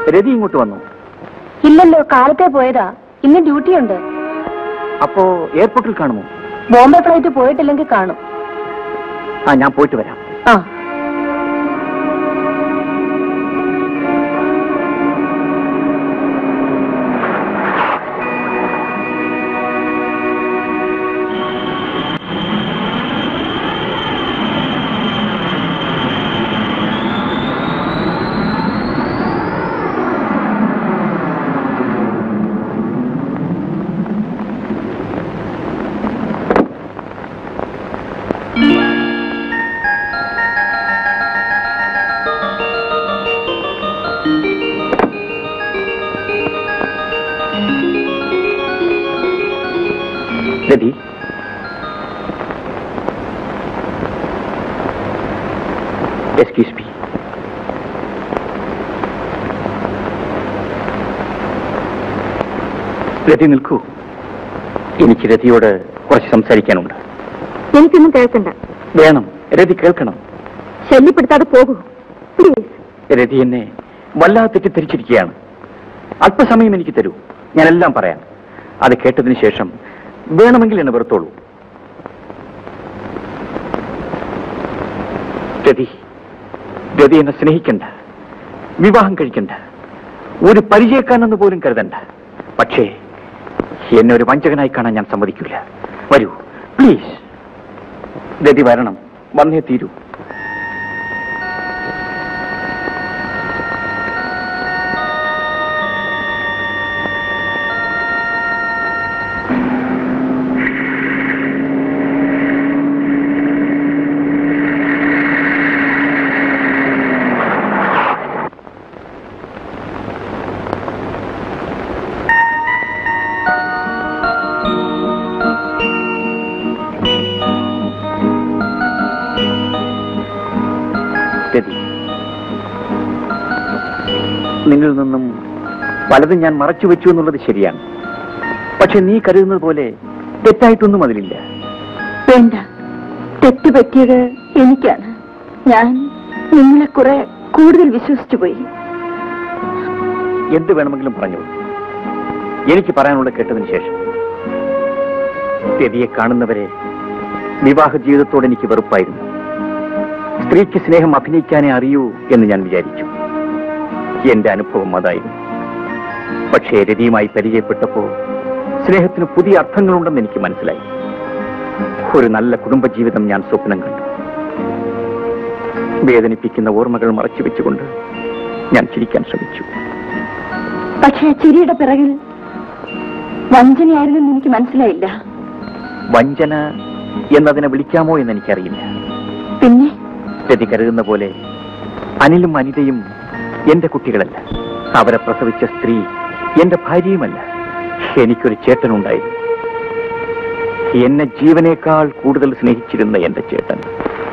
രതി ഇങ്ങോട്ട് വന്നു ഇല്ലല്ലോ കാലത്തെ പോയതാ ഇന്ന് ഡ്യൂട്ടി ഉണ്ട് അപ്പോ എയർപോർട്ടിൽ കാണുമോ ബോംബെ ഫ്ലൈറ്റ് പോയിട്ടില്ലെങ്കിൽ കാണും ആ ഞാൻ പോയിട്ട് വരാം ആ രതി എക്സ്ക്യൂസ് മീ രതി നിൽക്കൂ എനിക്ക് രതിയോട് കുറച്ച് സംസാരിക്കാനുണ്ട് എനിക്കൊന്നും കേൾക്കണ്ട വേണം രതി കേൾക്കണം ശല്യപ്പെടുത്താതെ പോകൂ പ്ലീസ് രതി എന്നെ വല്ലാതെ തെറ്റിദ്ധരിച്ചിരിക്കുകയാണ് അല്പസമയം എനിക്ക് തരൂ ഞാനെല്ലാം പറയാം അത് കേട്ടതിന് ശേഷം വേണമെങ്കിൽ എന്നെ വെറുത്തോളൂ രതി രതി എന്നെ സ്നേഹിക്കണ്ട വിവാഹം കഴിക്കണ്ട ഒരു പരിചയക്കാരനെന്ന് പോലും കരുതണ്ട പക്ഷേ എന്നെ ഒരു വഞ്ചകനായി കാണാൻ ഞാൻ സമ്മതിക്കില്ല വരൂ പ്ലീസ് രതി വരണം വന്നേ തീരൂ രതി നിന്നിൽ നിന്നും പലതും ഞാൻ മറച്ചു വെച്ചു എന്നുള്ളത് ശരിയാണ് പക്ഷെ നീ കരുതുന്നത് പോലെ തെറ്റായിട്ടൊന്നും അതിലില്ല വേണ്ട തെറ്റ് പറ്റിയത് എനിക്കാണ് ഞാൻ നിങ്ങളെ കുറെ കൂടുതൽ വിശ്വസിച്ചു പോയി എന്ത് വേണമെങ്കിലും പറഞ്ഞു എനിക്ക് പറയാനുള്ള കേട്ടതിന് ശേഷം രതിയെ കാണുന്നവരെ വിവാഹ ജീവിതത്തോട് എനിക്ക് വെറുപ്പായിരുന്നു സ്ത്രീക്ക് സ്നേഹം അഭിനയിക്കാനേ അറിയൂ എന്ന് ഞാൻ വിചാരിച്ചു എന്റെ അനുഭവം അതായിരുന്നു പക്ഷേ രതിയുമായി പരിചയപ്പെട്ടപ്പോ സ്നേഹത്തിന് പുതിയ അർത്ഥങ്ങളുണ്ടെന്ന് എനിക്ക് മനസ്സിലായി ഒരു നല്ല കുടുംബജീവിതം ഞാൻ സ്വപ്നം കണ്ടു വേദനിപ്പിക്കുന്ന ഓർമ്മകൾ മറച്ചു വെച്ചുകൊണ്ട് ഞാൻ ചിരിക്കാൻ ശ്രമിച്ചു പക്ഷേ ആ ചിരിയുടെ പിറകിൽ വഞ്ചനയായിരുന്നെന്ന് എനിക്ക് മനസ്സിലായില്ല വഞ്ചന എന്നതിനെ വിളിക്കാമോ എന്ന് എനിക്കറിയില്ല പിന്നെ രതി കരുതുന്ന പോലെ അനിലും അനിതയും എന്റെ കുട്ടികളല്ല അവരെ പ്രസവിച്ച സ്ത്രീ എന്റെ ഭാര്യയുമല്ല എനിക്കൊരു ചേട്ടനുണ്ടായിരുന്നു എന്നെ ജീവനേക്കാൾ കൂടുതൽ സ്നേഹിച്ചിരുന്ന എന്റെ ചേട്ടൻ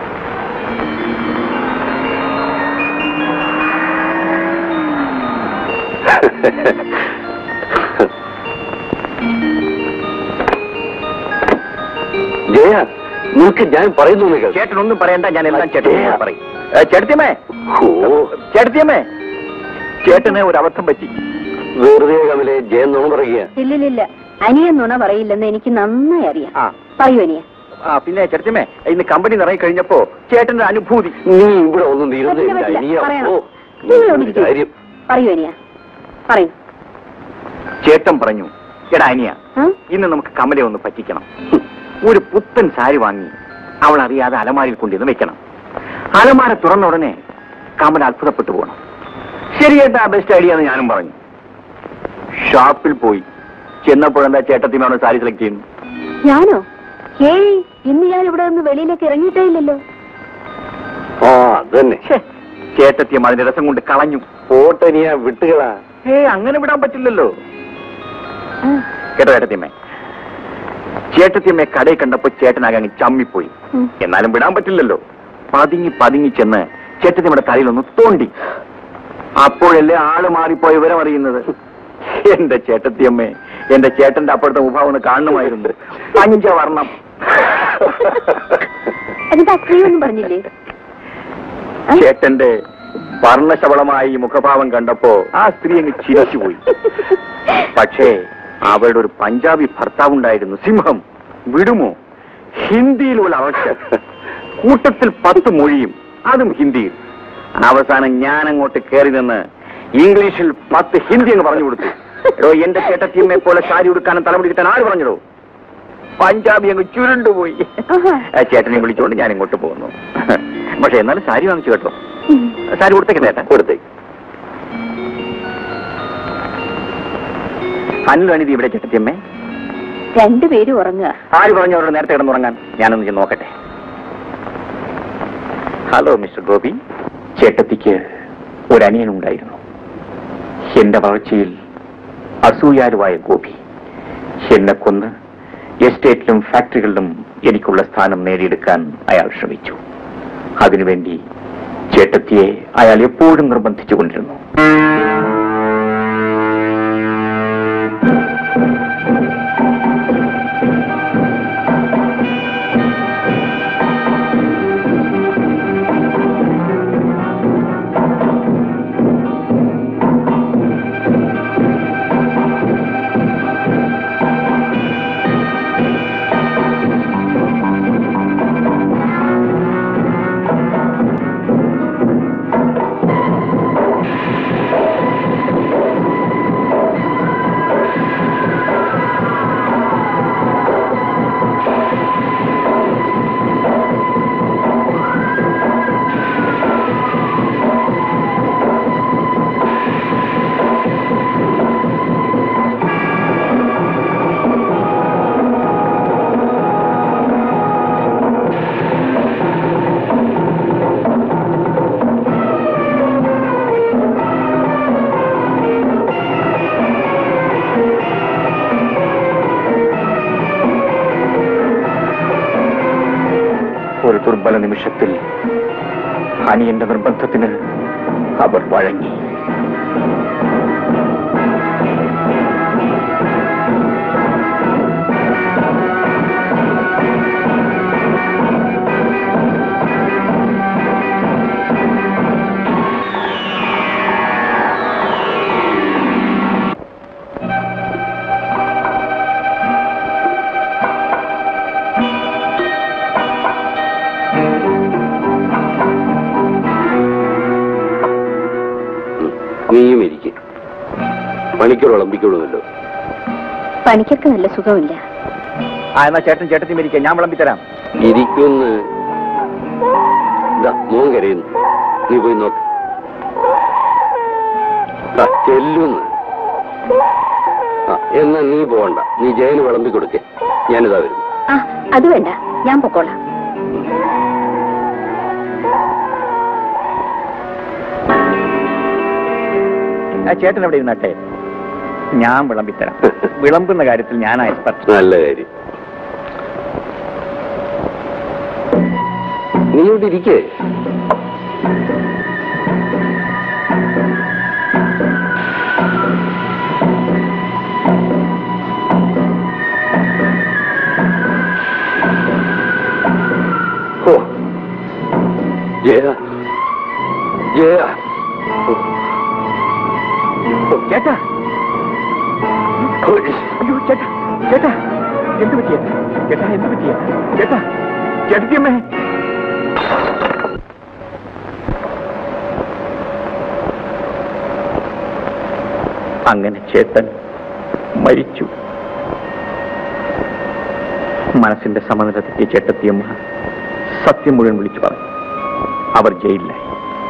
ജയ നിനക്ക് ഞാൻ പറയുന്നു നിങ്ങൾ ചേട്ടൻ ഒന്നും പറയണ്ട ഞാൻ എല്ലാം ചേട്ടൻ പറയും ഏ, ചേട്ടത്തിയമ്മേ ഓ ചേട്ടത്തിയമ്മേ ചേട്ടന് ഒരു അബദ്ധം പറ്റി വെറുതെ കമലെ ജയൻ നുണ പറയുക ഇല്ലില്ല അനിയൻ നുണ പറയില്ലെന്ന് എനിക്ക് നന്നായി അറിയാം ആ പറയൂ അനിയ ആ പിന്നെ ചേട്ടത്തിയമ്മേ ഇന്ന് കമ്പനി നിറയി കഴിഞ്ഞപ്പോ ചേട്ടന്റെ അനുഭൂതി നീ ഇവിടെ ഒന്നും പറ്റില്ല, തീരുന്നില്ല പറ്റില്ല. ഇനിയോ പറയണം. ഓ, നിങ്ങൾ ഒരു ഒന്നിരിക്കൂ. കാര്യം പറയൂ അനിയ പറയൂ ചേട്ടൻ പറഞ്ഞു എടാ അനിയ ആ? ഇന്ന് നമുക്ക് കമലെ ഒന്ന് പറ്റിക്കണം ഒരു പുത്തൻ സാരി വാങ്ങി അവൾ അറിയാതെ അലമാരിൽ കൊണ്ടിരുന്ന് വെക്കണം അലമാര തുറന്ന ഉടനെ കമല അത്ഭുതപ്പെട്ടു പോകണം ശരിയേട്ടാ ബെസ്റ്റ് ഐഡിയ എന്ന് ഞാനും പറഞ്ഞു ഷാപ്പിൽ പോയി ചെന്നപ്പോഴെന്താ ചേട്ടത്തിമാണോ സാരി സെലക്ട് ചെയ്യുന്നു ഞാനോ ഏയ് ഇന്ന് ഞാൻ ഇവിടെ നിന്ന് വെളിയിലേക്ക് ഇറങ്ങിയിട്ടേ ഇല്ലല്ലോ ആ അതന്നെ ഛേ, ചേട്ടത്തിയം അതിന്റെ രസം കൊണ്ട് കളഞ്ഞു പോട്ടെ നീ ആ വിട്ടുകളാ ഏ അങ്ങനെ വിടാൻ പറ്റില്ലല്ലോ ആ, കേട്ടോ ചേട്ടത്തിയമ്മേ ചേട്ടത്തിയമ്മയെ കടയിൽ കണ്ടപ്പോ ചേട്ടനാകെ അങ്ങ് ചമ്മിപ്പോയി ഉം. എന്നാലും വിടാൻ പറ്റില്ലല്ലോ പതുങ്ങി പതുങ്ങി ചെന്ന് ചേട്ടത്തിയമ്മയുടെ തലയിലൊന്ന് തോണ്ടി അപ്പോഴല്ലേ ആള് മാറിപ്പോയ വിവരം അറിയുന്നത് എന്റെ ചേട്ടത്തിയമ്മേ എന്റെ ചേട്ടന്റെ അപ്പോഴത്തെ മുഖം ഒന്ന് കാണണമായിരുന്നു പഞ്ചവർണം അതിന്റെ അത്രയൊന്നും പറഞ്ഞില്ലേ ആ? ചേട്ടന്റെ വർണ്ണശബളമായി ഈ മുഖഭാവം കണ്ടപ്പോ ആ സ്ത്രീ അങ്ങ് ചിരിച്ചുപോയി പക്ഷേ അവളുടെ ഒരു പഞ്ചാബി ഭർത്താവുണ്ടായിരുന്നു സിംഹം വിടുമോ ഹിന്ദിയിലുള്ള അവസ്ഥ കൂട്ടത്തിൽ പത്ത് മൊഴിയും അതും ഹിന്ദിയിൽ അവസാനം ഞാൻ അങ്ങോട്ട് കയറി നിന്ന് ഇംഗ്ലീഷിൽ പത്ത് ഹിന്ദി അങ്ങ് പറഞ്ഞു കൊടുത്തു എടോ എന്റെ ചേട്ടത്തിയമ്മയെ പോലെ സാരി ഉടുക്കാനും തലമുടി കിട്ടാൻ ആര് പറഞ്ഞോ പഞ്ചാബി അങ്ങ് ചുരുണ്ടുപോയി ആഹാ. ആ ചേട്ടനെ വിളിച്ചുകൊണ്ട് ഞാൻ ഇങ്ങോട്ട് പോകുന്നു പക്ഷെ എന്നാലും സാരി വാങ്ങിച്ചു കേട്ടോ സാരി കൊടുത്തേക്ക് ചേട്ടാ കൊടുത്തേക്ക് അനിൽ അനിതി ഇവിടെ ചേട്ടത്തിയമ്മേ രണ്ടുപേരും ഉറങ്ങുക ആര് പറഞ്ഞു അവരോട് നേരത്തെ കിടന്നുറങ്ങാൻ ഞാനൊന്ന് ചെന്ന് നോക്കട്ടെ ഹലോ മിസ്റ്റർ ഗോപി ചേട്ടത്തിക്ക് ഒരു അനിയനുണ്ടായിരുന്നു എന്റെ വളർച്ചയിൽ അസൂയാലുവായ ഗോപി എന്നെ കൊന്ന് എസ്റ്റേറ്റിലും ഫാക്ടറികളിലും എനിക്കുള്ള സ്ഥാനം നേടിയെടുക്കാൻ അയാൾ ശ്രമിച്ചു അതിനുവേണ്ടി ചേട്ടത്തിയെ അയാൾ എപ്പോഴും നിർബന്ധിച്ചുകൊണ്ടിരുന്നു ഒരു ദുർബല നിമിഷത്തിൽ അനിയന്റെ നിർബന്ധത്തിന് അവർ വഴങ്ങി നീയും ഇരിക്കും പണിക്കർ വിളമ്പിക്കൊള്ളുമല്ലോ പണിക്കൊക്കെ നല്ല സുഖമില്ല ആ എന്നാ ചേട്ടൻ ചേട്ടത്തി മരിക്കുക ഞാൻ വിളമ്പിത്തരാം ഇരിക്കുന്ന് ദാ, മോൻ കരയുന്നു നീ പോയി നോക്ക് ആ, ചെല്ലുന്ന് ആ എന്നാ നീ പോകണ്ട നീ ജയന് വിളമ്പി കൊടുക്കേ ഞാനിതാ വരുന്നു ആ അത് വേണ്ട ഞാൻ പൊക്കോളാം ആ ചേട്ടൻ എവിടെ ഇരുന്നട്ടെ ഞാൻ വിളമ്പിത്തരാം വിളമ്പുന്ന കാര്യത്തിൽ ഞാൻ എക്സ്പെർട്ട് നല്ല കാര്യം നീ ഇവിടെ ഇരിക്കേ ഓ ജയ ജയ ഓ. ഓ, ചേട്ടാ ഓയ്. അയ്യോ ചേട്ടാ ചേട്ടാ എന്ത് പറ്റിയ ചേട്ടാ എന്ത് പറ്റിയ ചേട്ടാ ചേട്ടത്തിയമ്മേ അങ്ങനെ ചേട്ടൻ മരിച്ചു മനസ്സിന്റെ സമനില തെറ്റിയ ചേട്ടത്തിയമ്മ സത്യം മുഴുവൻ വിളിച്ചു പറഞ്ഞു അവർ ജയിലിലായി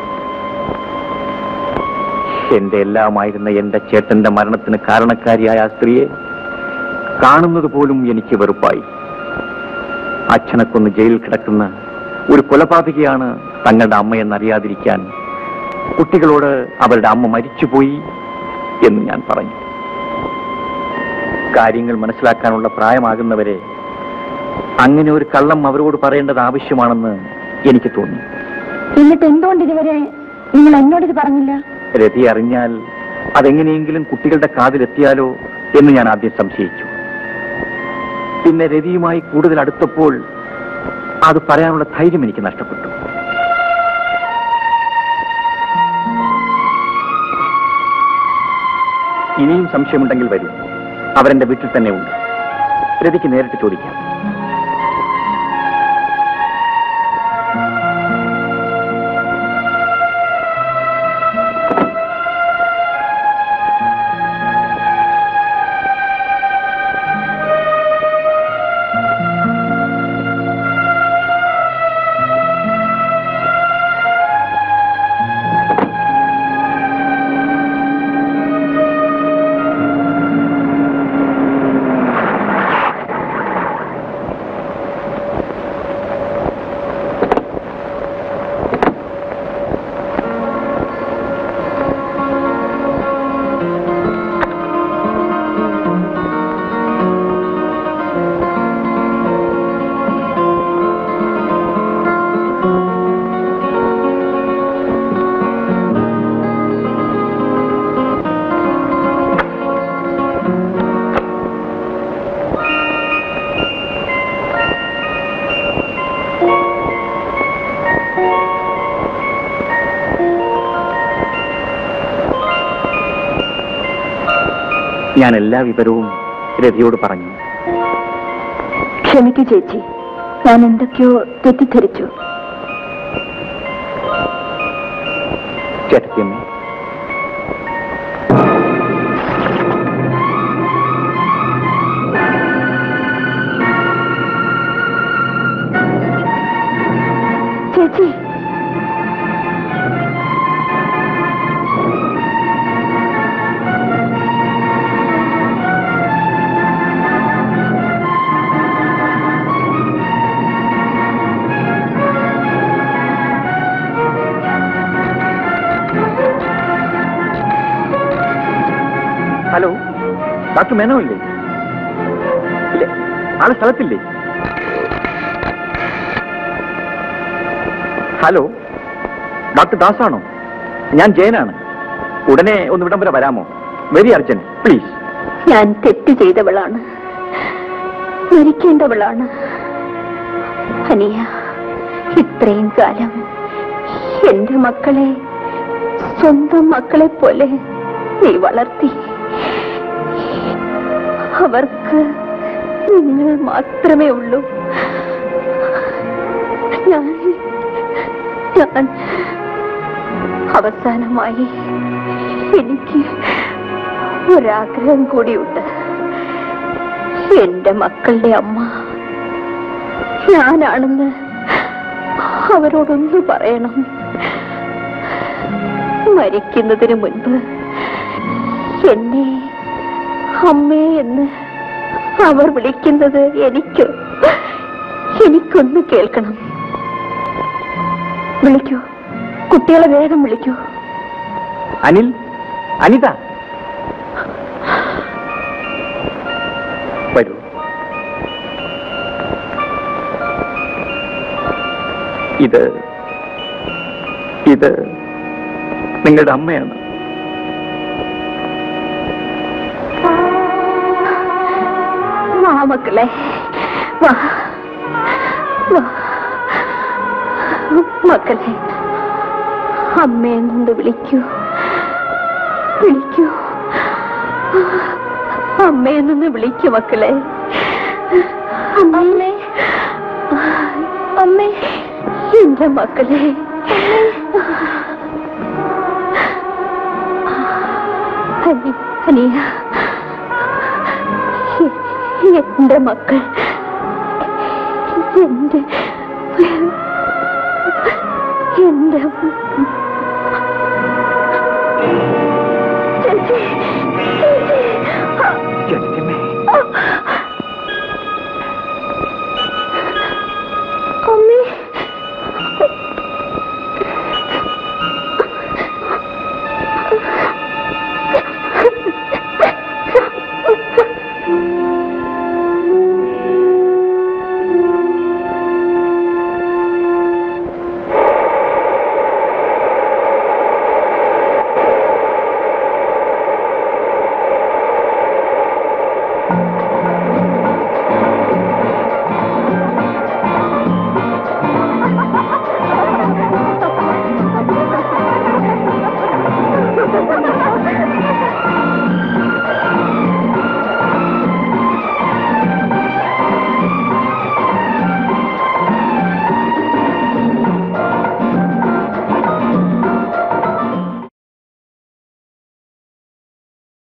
എന്റെ എല്ലാമായിരുന്ന എന്റെ ചേട്ടന്റെ മരണത്തിന് കാരണക്കാരിയായ ആ സ്ത്രീയെ കാണുന്നത് പോലും എനിക്ക് വെറുപ്പായി അച്ഛനെ കൊന്ന് ജയിലിൽ കിടക്കുന്ന ഒരു കൊലപാതകയാണ് തങ്ങളുടെ അമ്മയെന്നറിയാതിരിക്കാൻ കുട്ടികളോട് അവരുടെ അമ്മ മരിച്ചുപോയി എന്ന് ഞാൻ പറഞ്ഞു കാര്യങ്ങൾ മനസ്സിലാക്കാനുള്ള പ്രായമാകുന്നവരെ അങ്ങനെ ഒരു കള്ളം അവരോട് പറയേണ്ടത് ആവശ്യമാണെന്ന് എനിക്ക് തോന്നി എന്നിട്ട് എന്തുകൊണ്ട് ഇതുവരെ നിങ്ങൾ എന്നോടിത് പറഞ്ഞില്ല രതി അറിഞ്ഞാൽ അതെങ്ങനെയെങ്കിലും കുട്ടികളുടെ കാതിലെത്തിയാലോ എന്ന് ഞാൻ ആദ്യം സംശയിച്ചു പിന്നെ രതിയുമായി കൂടുതൽ അടുത്തപ്പോൾ അത് പറയാനുള്ള ധൈര്യം എനിക്ക് നഷ്ടപ്പെട്ടു ഇനിയും സംശയമുണ്ടെങ്കിൽ വരൂ അവരെന്റെ വീട്ടിൽ തന്നെ ഉണ്ട് രതിക്ക് നേരിട്ട് ചോദിക്കാം ഞാൻ എല്ലാ വിവരവും രതിയോട് പറഞ്ഞു ക്ഷമിക്കൂ ചേച്ചി ഞാൻ എന്തൊക്കെയോ തെറ്റിദ്ധരിച്ചു ചേട്ടത്തിയമ്മേ ചേച്ചി ഹലോ ഡോക്ടർ മേനോ ഇല്ലേ ഇല്ലേ ആള് സ്ഥലത്തില്ലേ ഹലോ ഡോക്ടർ ദാസാണോ ഞാൻ ജയനാണ് ഉടനെ ഒന്ന് ഇവിടം വരെ വരാമോ വെരി അർജന്റ് പ്ലീസ് ഞാൻ തെറ്റ് ചെയ്തവളാണ് മരിക്കേണ്ടവളാണ് അനിയ ഇത്രയും കാലം എന്റെ മക്കളെ സ്വന്തം മക്കളെ പോലെ നീ വളർത്തി അവർക്ക് നിങ്ങൾ മാത്രമേ ഉള്ളൂ ഞാൻ ഞാൻ അവസാനമായി എനിക്ക് ഒരാഗ്രഹം കൂടിയുണ്ട് എന്റെ മക്കളുടെ അമ്മ ഞാനാണെന്ന് അവരോടൊന്ന് പറയണം മരിക്കുന്നതിന് മുൻപ് എന്നെ അമ്മേ എന്ന് അവർ വിളിക്കുന്നത് എനിക്ക് എനിക്കൊന്ന് കേൾക്കണം വിളിക്കൂ കുട്ടികളെ വേഗം വിളിക്കൂ അനിൽ അനിത വരൂ ഇത് ഇത് നിങ്ങളുടെ അമ്മയാണ് വാ മക്കളെ വാ വാ മക്കളെ അമ്മയെ കൊണ്ട് വിളിക്കൂ വിളിക്കൂ അമ്മയെ നിന്ന് വിളിക്കൂ മക്കളെ അമ്മേ അമ്മേ എന്റെ മക്കളെ അനി അനിയ എന്റെ മക്കൾ എന്റെ എന്റെ